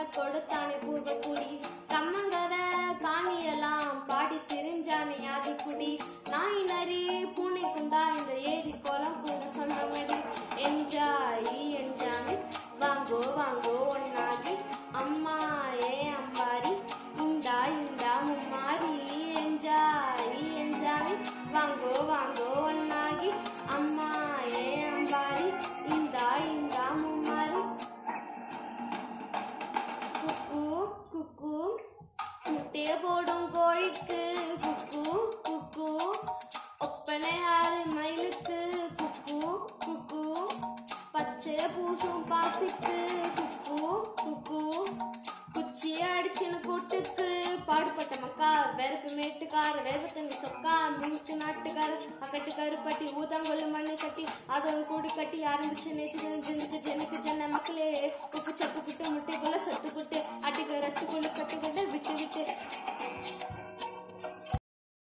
கொடுத்தானே பூர்வக்குடி கம்மங்கர காணியெல்லாம் பாடி திரிஞ்சானே ஆதிக்குடி நாய் நரி பூனை குந்தா இந்த ஏரி குளம் கூட சொன்னபடி என்ஜாய் என்ஜாமி வாங்கோ வாங்கோ ஒன்னாகி அம்மா ஏ அம்பாரி இந்தா இந்தா மும்மாரி என்ஜாய் என்ஜாமி வாங்கோ வாங்கோ ஒன்னாகி அம்மா ஏ அம்பாரி இந்தா இந்தா மும்மாரி குக்கு குக்கு முட்டைய போடும் கோழிக்கு குக்கு குக்கு ஒப்பனை ஆறு மயிலுக்கு குக்கு குக்கு பச்சை பூசும் பாசிக்கு குக்கு குக்கு குச்சி அடிச்சுன்னு கூட்டுக்கு பாடுபட்ட மக்கா வெறுப்பு மேட்டுக்கார வேர்வத்தங்க சொக்கா மினுக்கு நாட்டுக்கார அக்கட்டு கருப்பட்டி ஊதாங்கொல்லு மண்ணு கட்டி அதோட கூடி கட்டி ஆரம்பிச்சுன்னு